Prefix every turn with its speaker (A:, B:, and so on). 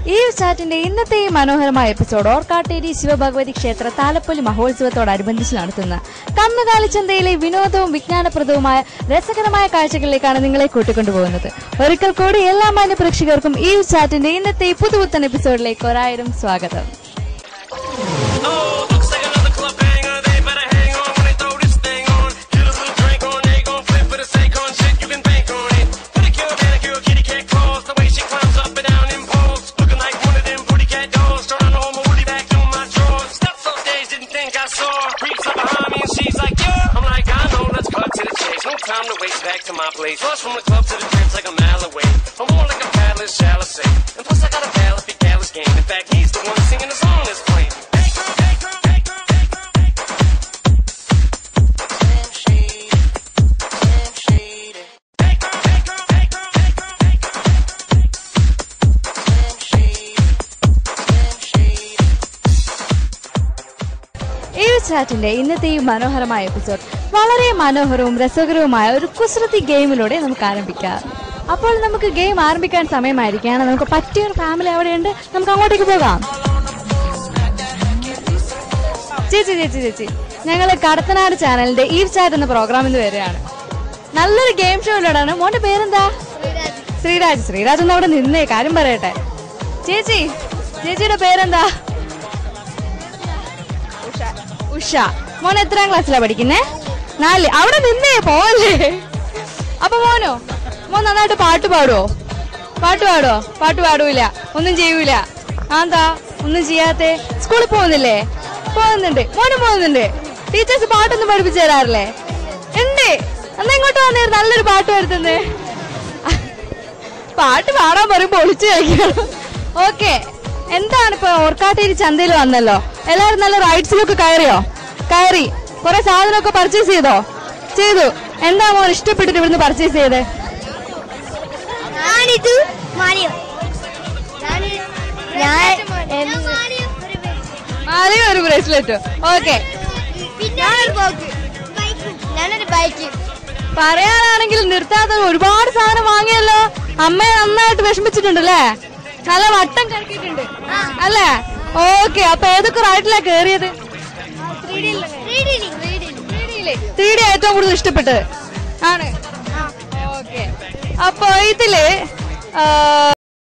A: ഈ ചാറ്റിന്റെ ഇന്നത്തെ ഈ മനോഹരമായ എപ്പിസോഡ് ഓർക്കാട്ടേരി ശിവഭഗവതി ക്ഷേത്ര താലപ്പൊലി മഹോത്സവത്തോടനുബന്ധിച്ച് നടത്തുന്ന കന്നുകാലിച്ചന്തയിലെ വിനോദവും വിജ്ഞാനപ്രദവുമായ രസകരമായ കാഴ്ചകളിലേക്കാണ് നിങ്ങളെ കൂട്ടിക്കൊണ്ടുപോകുന്നത് ഒരിക്കൽ കൂടി എല്ലാ മാന്യ പ്രേക്ഷകർക്കും ഈ ചാറ്റിന്റെ ഇന്നത്തെ ഈ പുതുപുത്തൻ എപ്പിസോഡിലേക്ക് ഒരായിരം സ്വാഗതം
B: Oh, looks like another club banger. They better hang on when they throw this thing on. Get a little drink on, they gon' flip for the sake on shit. You can bank on it. Pedicure, manicure, kitty cat claws. The way she climbs up and down in poles, looking like one of them booty cat dolls. Trying to hold my woody back on my drawers. Steps on stage, didn't think I saw. her. Creeps up behind me and she's like, yeah. I'm like, I know, let's cut to the chase. No time to waste. Back to my place. Rush from the club to the cribs like a mile away. I'm more like a paddler, shall I say? And plus I got a ballad, big Dallas game. In fact, he's the one singing the song that's playing. Hey girl, hey girl, hey girl, hey girl, hey girl. Slim Shady, Slim Shady. Hey girl, hey girl, hey girl, hey girl, hey girl. Slim Shady, Slim Shady.
A: ഈ ചാറ്റിന്റെ ഇന്നത്തെ ഈ മനോഹരമായ episode വളരെ മനോഹരവും രസകരവുമായ ഒരു കുസൃതി ഗെയിമിലൂടെ നമുക്ക് ആരംഭിക്കാം അപ്പോൾ നമുക്ക് ഗെയിം ആരംഭിക്കാൻ സമയമായിരിക്കുകയാണ് നമുക്ക് പറ്റിയ ഒരു ഫാമിലി അവിടെയുണ്ട് നമുക്ക് അങ്ങോട്ടേക്ക് പോകാം ചേച്ചി ചേച്ചി ചേച്ചി ഞങ്ങൾ കടത്തനാട് ചാനലിന്റെ ഈ ചാറ്റ് എന്ന പ്രോഗ്രാമിൽ നിന്ന് വരികയാണ് നല്ലൊരു ഗെയിം ഷോയിലൂടെയാണ് മോന്റെ പേരെന്താ ശ്രീരാജ് ശ്രീരാജ് ഒന്ന് അവിടെ നിന്നേ കാര്യം പറയട്ടെ ചേച്ചി ചേച്ചിയുടെ പേരെന്താ ഉഷ മോൻ എത്രാം ക്ലാസ്സിലാ പഠിക്കുന്നേ നാല് അവിടെ നിന്നേ പോവല്ലേ അപ്പൊ മോനോ മോൻ നന്നായിട്ട് പാട്ട് പാടുവോ പാട്ട് പാടുവോ പാട്ട് പാടൂല ഒന്നും ചെയ്യൂല ആന്താ ഒന്നും ചെയ്യാത്തെ സ്കൂളിൽ പോകുന്നില്ലേ പോകുന്നുണ്ട് മോനും പോകുന്നുണ്ട് ടീച്ചേഴ്സ് പാട്ടൊന്നും പഠിപ്പിച്ചു തരാറില്ലേ ഉണ്ട് എന്നാ ഇങ്ങോട്ട് വന്നേ നല്ലൊരു പാട്ട് വരുത്തുന്നേ പാട്ട് പാടാൻ പറയുമ്പോ ഒളിച്ചു കഴിക്കണം ഓക്കെ എന്താണ് ഇപ്പൊ ഓർക്കാട്ടേരി ചന്തയിൽ വന്നല്ലോ എല്ലാരും നല്ല റൈഡ്സിലൊക്കെ കയറിയോ കയറി കുറെ സാധനമൊക്കെ പർച്ചേസ് ചെയ്തോ ചെയ്തു എന്താ മോൻ ഇഷ്ടപ്പെട്ടിട്ട് ഇവിടുന്ന് പർച്ചേസ് ചെയ്തേ
C: ഞാനിത് മാറിയോ ഞാൻ
A: ആദ്യം ഒരു ബ്രേസ്ലെറ്റ് ഓക്കെ
C: ഞാനൊരു ബൈക്ക് ഞാനൊരു ബൈക്ക്
A: പറയാനാണെങ്കിൽ നിർത്താതെ ഒരുപാട് സാധനം വാങ്ങിയല്ലോ അമ്മയെ നന്നായിട്ട് വിഷമിച്ചിട്ടുണ്ടല്ലേ നല്ല വട്ടം കറക്കിയിട്ടുണ്ട് അല്ലേ ഓക്കെ അപ്പൊ ഏതൊക്കെ റൈഡിലാ കേറിയത് ത്രീ ഡി ഏറ്റവും കൂടുതൽ ഇഷ്ടപ്പെട്ടത് ആണ് ഓക്കെ അപ്പൊ ഇതില് ആ,